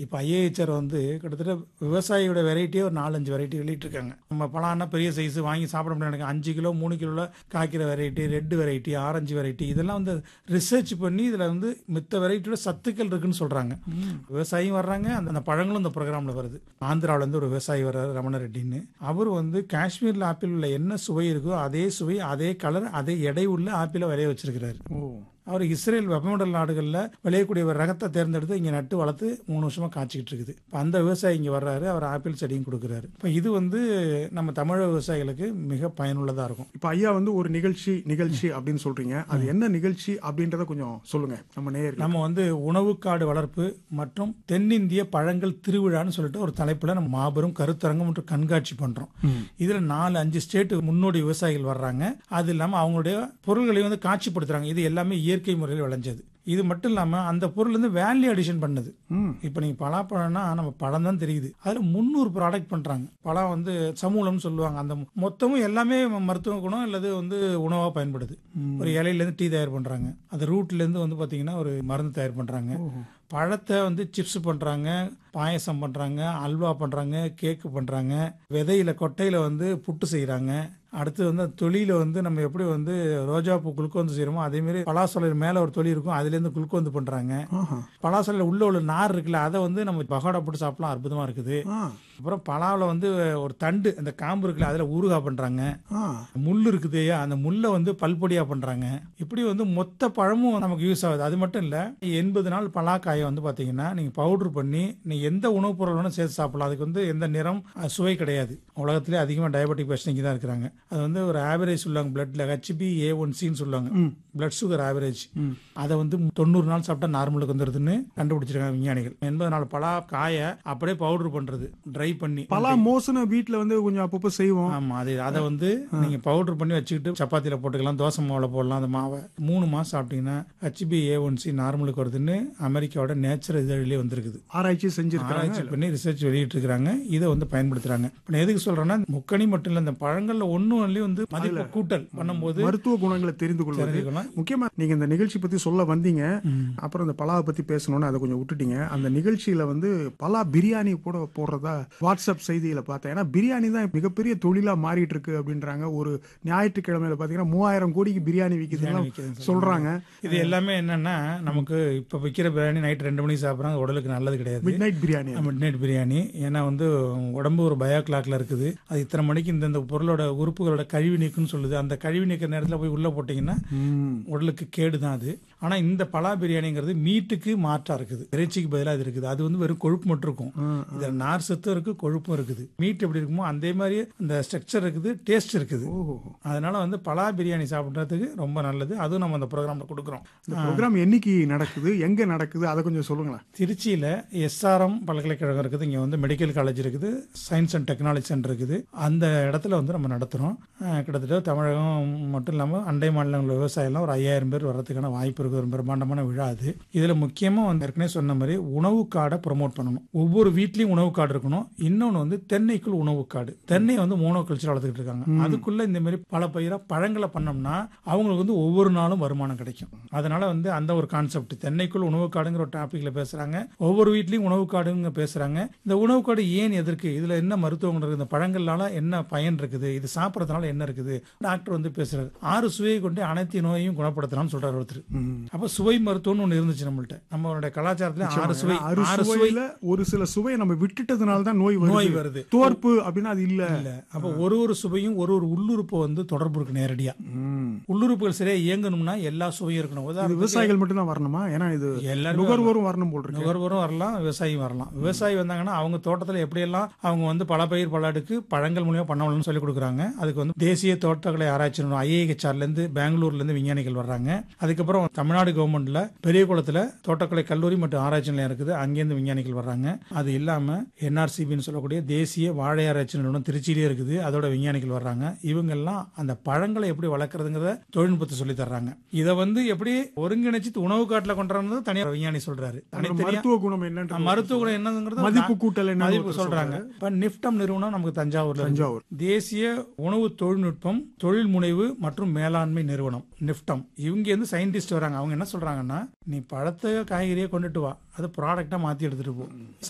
இப்போ ஐஏஹெச்ஆர் வந்து கிட்டத்தட்ட விவசாயியோட வெரைட்டியே ஒரு நாலஞ்சு வெரைட்டி வெளியிட்டிருக்காங்க நம்ம பழம்னா பெரிய சைஸ் வாங்கி சாப்பிட முடியாது அஞ்சு கிலோ மூணு கிலோல காய்க்கிற variety red variety orange variety இதெல்லாம் வந்து ரிசர்ச் பண்ணி இதில் வந்து மித்த வெரைட்டியோட சத்துக்கள் இருக்குன்னு சொல்கிறாங்க விவசாயியும் வர்றாங்க அந்த அந்த பழங்களும் இந்த ப்ரோக்ராமில் வருது ஆந்திராவுல இருந்து ஒரு விவசாயி வர்றாரு ரமண ரெட்டின்னு அவர் வந்து காஷ்மீரில் ஆப்பிள் உள்ள என்ன சுவை இருக்கோ அதே சுவை அதே கலர் அதே எடை உள்ள ஆப்பிளை விளைய வச்சிருக்கிறாரு ஓ அவர் இஸ்ரேல் வெப்பமண்டல நாடுகளில் விளையக்கூடிய ஒரு ரகத்தை தேர்ந்தெடுத்து இங்கே நட்டு வளர்த்து மூணு வருஷமா காய்ச்சிக்கிட்டு இருக்குது இப்போ அந்த விவசாயி இங்கே வர்றாரு அவர் ஆப்பிள் செடியும் கொடுக்குறாரு இப்போ இது வந்து நம்ம தமிழக விவசாயிகளுக்கு மிக பயனுள்ளதாக இருக்கும் இப்போ ஐயா வந்து ஒரு நிகழ்ச்சி நிகழ்ச்சி அப்படின்னு சொல்றீங்க அது என்ன நிகழ்ச்சி அப்படின்றத கொஞ்சம் சொல்லுங்க நம்ம நேயர்கள் நம்ம வந்து உணவுக்காடு வளர்ப்பு மற்றும் தென்னிந்திய பழங்கள் திருவிழான்னு சொல்லிட்டு ஒரு தலைப்புல நம்ம மாபெரும் கருத்தரங்கம் மற்றும் கண்காட்சி பண்றோம் இதுல நாலு அஞ்சு ஸ்டேட் முன்னோடி விவசாயிகள் வர்றாங்க அது இல்லாம அவங்களுடைய பொருள்களை வந்து காட்சிப்படுத்துறாங்க இது எல்லாமே இயற்கை முறையில் விளைஞ்சது இது மட்டும் இல்லாம அந்த பொருள் வந்து வேல்யூ அடிஷன் பண்ணுது ம் இப்போ நீங்க பலாப்பழம்னா நம்ம பழம் தான் தெரியுது அதுல முந்நூறு ப்ராடக்ட் பண்றாங்க பழம் வந்து சமூலம்னு சொல்லுவாங்க அந்த மொத்தமும் எல்லாமே மருத்துவ குணம் அல்லது வந்து உணவா பயன்படுது ஒரு இலையில இருந்து டீ தயார் பண்றாங்க அந்த ரூட்ல இருந்து வந்து பாத்தீங்கன்னா ஒரு மருந்து தயார் பண்றாங்க பழத்தை வந்து சிப்ஸ் பண்றாங்க பாயசம் பண்றாங்க அல்வா பண்றாங்க கேக்கு பண்றாங்க விதையில கொட்டையில வந்து புட்டு செய்யறாங்க அடுத்து வந்து அந்த தொழில வந்து நம்ம எப்படி வந்து ரோஜா பூ குளுக்கோந்து செய்யறோமோ அதே மாதிரி பலாசொலையில் மேல ஒரு தொழில் இருக்கும் அதுல இருந்து குளுக்கோந்து பண்றாங்க ஆஹா பலாசொலையில் உள்ள உள்ள நார் இருக்குல்ல அதை வந்து நம்ம பகோடா போட்டு சாப்பிடலாம் அற்புதமா இருக்குது ஆ அப்புறம் பலாவில் வந்து ஒரு தண்டு அந்த காம்பு இருக்குல்ல அதுல ஊறுகாய் பண்றாங்க ஆ முள் இருக்குது அந்த முள்ளை வந்து பல்பொடியா பண்றாங்க இப்படி வந்து மொத்த பழமும் நமக்கு யூஸ் ஆகுது அது மட்டும் இல்ல எண்பது நாள் பலாக்காயை வந்து பாத்தீங்கன்னா நீங்க பவுடர் பண்ணி நீங்க எந்த உணவுப் பொருள் வேணாலும் சேர்த்து சாப்பிடலாம் அதுக்கு வந்து எந்த நிறம் அஹ், சுவை கிடையாது உலகத்திலே அதிகமா டயபெட்டிக் பேஷண்ட் இங்கே தான் இருக்கிறாங்க அது வந்து ஒரு ஆவரேஜ் சொல்லுவாங்க பிளட்ல ஹெச்பி ஏ ஒன் சின்னு சொல்லுவாங்க பிளட் சுகர் ஆவரேஜ் அதை வந்து தொண்ணூறு நாள் சாப்பிட்டா நார்மலுக்கு வந்துருதுன்னு கண்டுபிடிச்சிருக்காங்க விஞ்ஞானிகள் எண்பது நாள் பலா காயை அப்படியே பவுடர் பண்றது ட்ரை பண்ணி பலா மோசன வீட்ல வந்து கொஞ்சம் அப்பப்போ செய்வோம் ஆமா அது அதை வந்து நீங்க பவுடர் பண்ணி வச்சுக்கிட்டு சப்பாத்தியில போட்டுக்கலாம் தோசை மாவுல போடலாம் அந்த மாவை மூணு மாசம் சாப்பிட்டீங்கன்னா ஹெச்பி ஏ ஒன் சி நார்மலுக்கு வருதுன்னு அமெரிக்காவோட நேச்சர் இதழிலே வந்திருக்குது ஆராய்ச்சி செஞ்சிருக்காங்க ஆராய்ச்சி பண்ணி ரிசர்ச் வெளியிட்டு இருக்காங்க இதை வந்து பயன்படுத்துறாங்க இப்ப நான் எதுக்கு சொல்றேன்னா முக்கணி மட்டும் இல்ல இந்த பழங்கள்ல ஒண்ணும் ஒன்லி வந்து மதிப்பு கூட்டல் பண்ணும்போது மருத்துவ குணங்களை தெரிந்து கொள்வது தெரிஞ்சுக்கலாம். முக்கியமா நீங்க இந்த நிகழ்ச்சி பத்தி சொல்ல வந்தீங்க அப்புறம் இந்த பலாவை பத்தி பேசணும்னு அதை கொஞ்சம் விட்டுட்டீங்க அந்த நிகழ்ச்சியில வந்து பலா பிரியாணி கூட போடுறதா வாட்ஸ்அப் செய்தியில பார்த்தேன் ஏன்னா பிரியாணி தான் மிகப்பெரிய தொழிலா மாறிட்டு இருக்கு அப்படின்றாங்க ஒரு ஞாயிற்றுக்கிழமையில பாத்தீங்கன்னா மூவாயிரம் கோடிக்கு பிரியாணி விக்குதுன்னு விக்குதுன்னு சொல்றாங்க இது எல்லாமே என்னன்னா நமக்கு இப்ப விக்கிற பிரியாணி நைட் ரெண்டு மணிக்கு சாப்பிடுறாங்க உடலுக்கு நல்லது கிடையாது midnight biryani midnight biryani ஏன்னா வந்து உடம்பு ஒரு பயோ கிளாக்ல இருக்குது அது இத்தனை மணிக்கு இந்த இந்த பொருளோட உறுப்புகளோட கழிவு நீக்குன்னு சொல்லுது அந்த கழிவு நீக்கிற நேரத்தில் போய் உள்ள போட்டீங்கன்னா ம். உடலுக்கு கேடு தான் அது ஆனா இந்த பலா பிரியாணிங்கிறது மீட்டுக்கு மாற்றா இருக்குது இறைச்சிக்கு பதிலாக அது இருக்குது அது வந்து வெறும் கொழுப்பு மட்டும் இருக்கும் இதுல நார் சத்தும் இருக்கு கொழுப்பும் இருக்குது மீட் எப்படி இருக்குமோ அதே மாதிரி அந்த ஸ்ட்ரக்சர் இருக்குது டேஸ்ட் இருக்குது ஓஹோ அதனால வந்து பலா பிரியாணி சாப்பிட்றதுக்கு ரொம்ப நல்லது அதுவும் நம்ம அந்த ப்ரோக்ராம்ல கொடுக்குறோம் இந்த ப்ரோக்ராம் என்னைக்கு நடக்குது எங்க நடக்குது அதை கொஞ்சம் சொல்லுங்களேன் திருச்சியில எஸ்ஆர்எம் பல்கலைக்கழகம் இருக்குது இங்க வந்து மெடிக்கல் காலேஜ் இருக்குது சயின்ஸ் அண்ட் டெக்னாலஜி சென்டர் இருக்குது அந்த இடத்துல வந்து நம்ம நடத்துறோம் அஹ் கிட்டத்தட்ட தமிழகம் மட்டும் இல்லாமல் அண்டை மாநிலங்கள் விவசாயம்லாம் ஒரு ஐயாயிரம் பேர் வர்றதுக்கான வாய்ப்பு இருக்குது ஒரு பிரம்மாண்டமான விழா அது இதுல முக்கியமா வந்து ஏற்கனவே சொன்ன மாதிரி உணவு காடை ப்ரொமோட் பண்ணணும் ஒவ்வொரு வீட்லயும் உணவு காடு இருக்கணும் இன்னொன்று வந்து தென்னைக்குள் உணவு காடு தென்னை வந்து மோனோகல்ச்சர் வளர்த்துக்கிட்டு இருக்காங்க அதுக்குள்ள இந்த மாதிரி பல பயிரா பழங்களை பண்ணோம்னா அவங்களுக்கு வந்து ஒவ்வொரு நாளும் வருமானம் கிடைக்கும் அதனால வந்து அந்த ஒரு கான்செப்ட் தென்னைக்குள் உணவு காடுங்கிற ஒரு டாபிக்ல பேசுறாங்க ஒவ்வொரு வீட்லயும் உணவு காடுங்க பேசுறாங்க இந்த உணவு காடு ஏன் எதற்கு இதுல என்ன மருத்துவம் இருக்குது இந்த பழங்கள்னால என்ன பயன் இருக்குது இது சாப்பிடறதுனால என்ன இருக்குது டாக்டர் வந்து பேசுறாரு ஆறு சுவையை கொண்டு அனைத்து நோயையும் குணப்படுத்தலாம்னு சொல்றாரு ஒருத்தர் அப்ப சுவை மருத்துவம்னு ஒண்ணு இருந்துச்சு நம்மள்ட்ட நம்மளுடைய கலாச்சாரத்துல ஆறு சுவை அறு ஆறு சுவை சுவையில ஒரு சில சுவையை நம்ம விட்டுட்டதுனால தான் நோய் வருது நோய் வருது தோற்பு அப்படின்னா அது இல்ல இல்ல அப்ப ஒரு ஒரு சுவையும் ஒரு ஒரு உள்ளுறுப்பு வந்து தொடர்பு இருக்கு நேரடியா ம். உள்ளுறுப்புகள் சரியா இயங்கணும்னா எல்லா சுவையும் இருக்கணும் இது உதாரணத்துக்கு விவசாயிகள் மட்டும் தான் வரணுமா ஏன்னா இது எல்லாருமே நுகர்வோரும் வரணும் போல் இருக்கு நுகர்வோரும் வரலாம் விவசாயியும் வரலாம் விவசாயி வந்தாங்கன்னா அவங்க தோட்டத்தில் எப்படியெல்லாம் அவங்க வந்து பல பயிர் பல்லாடுக்கு பழங்கள் மூலியமா பண்ணணும்னு சொல்லி கொடுக்குறாங்க அதுக்கு வந்து தேசிய தோட்டக்கலை ஆராய்ச்சி நிறுவனம் ஐஏஹெச்ஆர்ல இருந்து பெங்களூர்ல இருந்து விஞ்ஞானிகள் வர்றாங்க அதுக்கப்புறம் தமிழ்நாடு கவர்மெண்ட்ல பெரிய குளத்துல தோட்டக்கலை கல்லூரி மற்றும் ஆராய்ச்சி நிலையம் இருக்குது அங்கேருந்து விஞ்ஞானிகள் வர்றாங்க அது இல்லாம என்ஆர்சிபின்னு சொல்லக்கூடிய தேசிய வாழை ஆராய்ச்சி நிறுவனம் திருச்சியிலே இருக்குது அதோட விஞ்ஞானிகள் வர்றாங்க இவங்க எல்லாம் அந்த பழங்களை எப்படி வளர்க்கறதுங்கிறத தொழில்நுட்பத்தை சொல்லி தர்றாங்க இதை வந்து எப்படி ஒருங்கிணைச்சு உணவு காட்டுல கொண்டு தனியார் விஞ்ஞானி சொல்றாரு அதோட தனித்தனியா மருத்துவ குணம் என்னன்ற மருத்துவ குணம் என்னங்கிறது மதிப்பு கூட்டல் என்ன மதிப்பு சொல்றாங்க இப்ப நிப்டம் நிறுவனம் நமக்கு தஞ்சாவூர்ல இருக்கு. தஞ்சாவூர் தேசிய உணவு தொழில்நுட்பம் தொழில் முனைவு மற்றும் மேலாண்மை நிறுவனம் நிப்டம் இவங்க இருந்து சயின்டிஸ்ட் வராங்க அவங்க என்ன சொல்றாங்கன்னா நீ பழத்தை காய்கறியை கொண்டுட்டு வா அது ப்ராடக்டா மாத்தி எடுத்துட்டு போ